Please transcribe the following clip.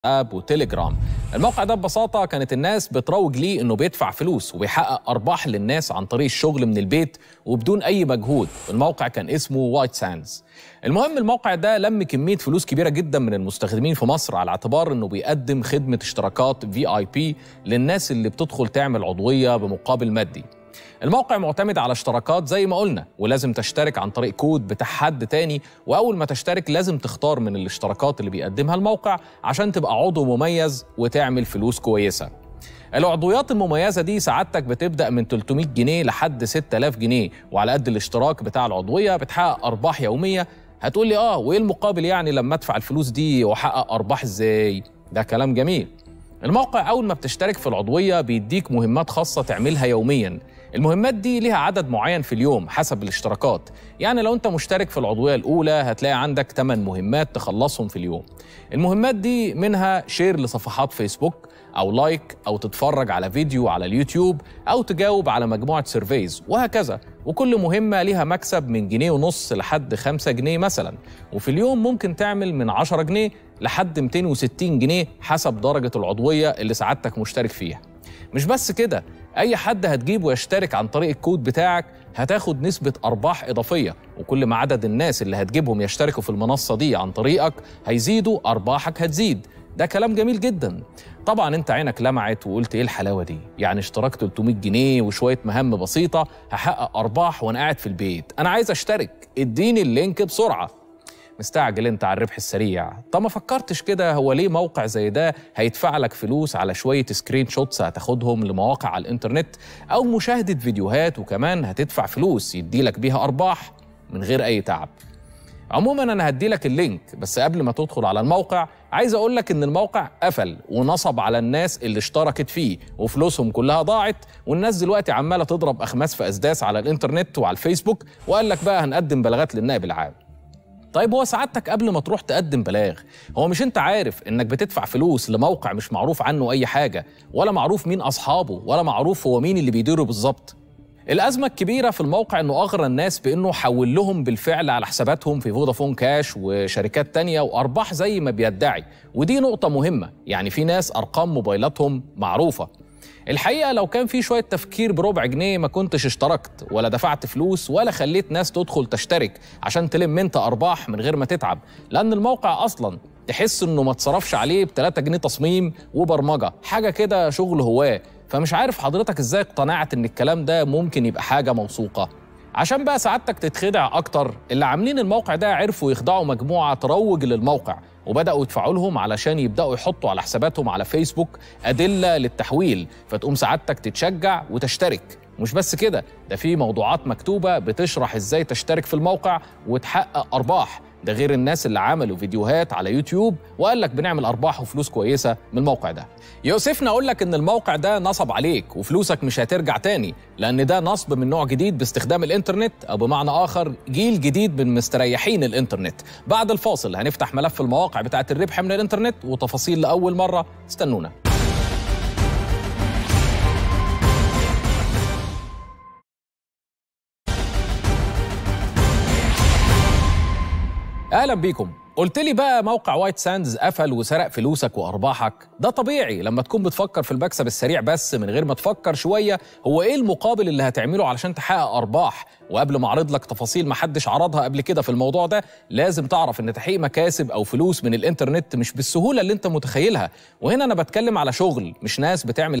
اب وتليجرام الموقع ده ببساطه كانت الناس بتروج ليه انه بيدفع فلوس وبيحقق ارباح للناس عن طريق الشغل من البيت وبدون اي مجهود الموقع كان اسمه وايت ساندز المهم الموقع ده لم كميه فلوس كبيره جدا من المستخدمين في مصر على اعتبار انه بيقدم خدمه اشتراكات في اي بي للناس اللي بتدخل تعمل عضويه بمقابل مادي الموقع معتمد على اشتراكات زي ما قلنا ولازم تشترك عن طريق كود بتاع حد تاني واول ما تشترك لازم تختار من الاشتراكات اللي بيقدمها الموقع عشان تبقى عضو مميز وتعمل فلوس كويسه العضويات المميزة دي سعادتك بتبدأ من 300 جنيه لحد 6000 جنيه وعلى قد الاشتراك بتاع العضوية بتحقق أرباح يومية هتقول لي آه وإيه المقابل يعني لما أدفع الفلوس دي وأحقق أرباح إزاي؟ ده كلام جميل الموقع أول ما بتشترك في العضوية بيديك مهمات خاصة تعملها يوميا المهمات دي ليها عدد معين في اليوم حسب الاشتراكات يعني لو انت مشترك في العضوية الأولى هتلاقي عندك 8 مهمات تخلصهم في اليوم المهمات دي منها شير لصفحات فيسبوك أو لايك أو تتفرج على فيديو على اليوتيوب أو تجاوب على مجموعة سيرفيز وهكذا وكل مهمة ليها مكسب من جنيه ونص لحد 5 جنيه مثلا وفي اليوم ممكن تعمل من 10 جنيه لحد 260 جنيه حسب درجة العضوية اللي سعادتك مشترك فيها مش بس كده اي حد هتجيبه ويشترك عن طريق الكود بتاعك هتاخد نسبة أرباح إضافية وكل ما عدد الناس اللي هتجيبهم يشتركوا في المنصة دي عن طريقك هيزيدوا أرباحك هتزيد ده كلام جميل جدا طبعا انت عينك لمعت وقلت ايه الحلاوه دي يعني اشتراك 300 جنيه وشويه مهام بسيطه هحقق ارباح وانا قاعد في البيت انا عايز اشترك اديني اللينك بسرعه مستعجل انت على الربح السريع طب ما فكرتش كده هو ليه موقع زي ده هيدفع لك فلوس على شويه سكرين شوتس هتاخدهم لمواقع على الانترنت او مشاهده فيديوهات وكمان هتدفع فلوس يدي لك بيها ارباح من غير اي تعب عموما انا هدي لك اللينك بس قبل ما تدخل على الموقع عايز اقول لك ان الموقع قفل ونصب على الناس اللي اشتركت فيه وفلوسهم كلها ضاعت والناس دلوقتي عماله تضرب اخماس في اسداس على الانترنت وعلى الفيسبوك وقال لك بقى هنقدم بلاغات للنائب العام طيب هو سعادتك قبل ما تروح تقدم بلاغ هو مش انت عارف انك بتدفع فلوس لموقع مش معروف عنه اي حاجه ولا معروف مين اصحابه ولا معروف هو مين اللي بيديره بالظبط الأزمة الكبيرة في الموقع إنه أغرى الناس بإنه حول لهم بالفعل على حساباتهم في فودافون كاش وشركات تانية وأرباح زي ما بيدعي ودي نقطة مهمة يعني في ناس أرقام موبايلاتهم معروفة الحقيقة لو كان في شوية تفكير بربع جنيه ما كنتش اشتركت ولا دفعت فلوس ولا خليت ناس تدخل تشترك عشان تلم انت أرباح من غير ما تتعب لأن الموقع أصلا تحس إنه ما اتصرفش عليه ب 3 جنيه تصميم وبرمجة حاجة كده شغل هواه فمش عارف حضرتك ازاي اقتنعت ان الكلام ده ممكن يبقى حاجة موثوقة عشان بقى سعادتك تتخدع اكتر اللي عاملين الموقع ده عرفوا يخدعوا مجموعة تروج للموقع وبدأوا يدفعوا لهم علشان يبدأوا يحطوا على حساباتهم على فيسبوك أدلة للتحويل فتقوم سعادتك تتشجع وتشترك مش بس كده ده في موضوعات مكتوبة بتشرح ازاي تشترك في الموقع وتحقق أرباح ده غير الناس اللي عملوا فيديوهات على يوتيوب وقال لك بنعمل ارباح وفلوس كويسه من الموقع ده يوسفنا اقول لك ان الموقع ده نصب عليك وفلوسك مش هترجع تاني لان ده نصب من نوع جديد باستخدام الانترنت او بمعنى اخر جيل جديد من مستريحين الانترنت بعد الفاصل هنفتح ملف المواقع بتاعه الربح من الانترنت وتفاصيل لاول مره استنونا اهلا بيكم قلت لي بقى موقع وايت ساندز قفل وسرق فلوسك وارباحك ده طبيعي لما تكون بتفكر في المكسب السريع بس من غير ما تفكر شويه هو ايه المقابل اللي هتعمله علشان تحقق ارباح وقبل ما اعرض لك تفاصيل ما حدش عرضها قبل كده في الموضوع ده لازم تعرف ان تحقيق مكاسب او فلوس من الانترنت مش بالسهوله اللي انت متخيلها وهنا انا بتكلم على شغل مش ناس بتعمل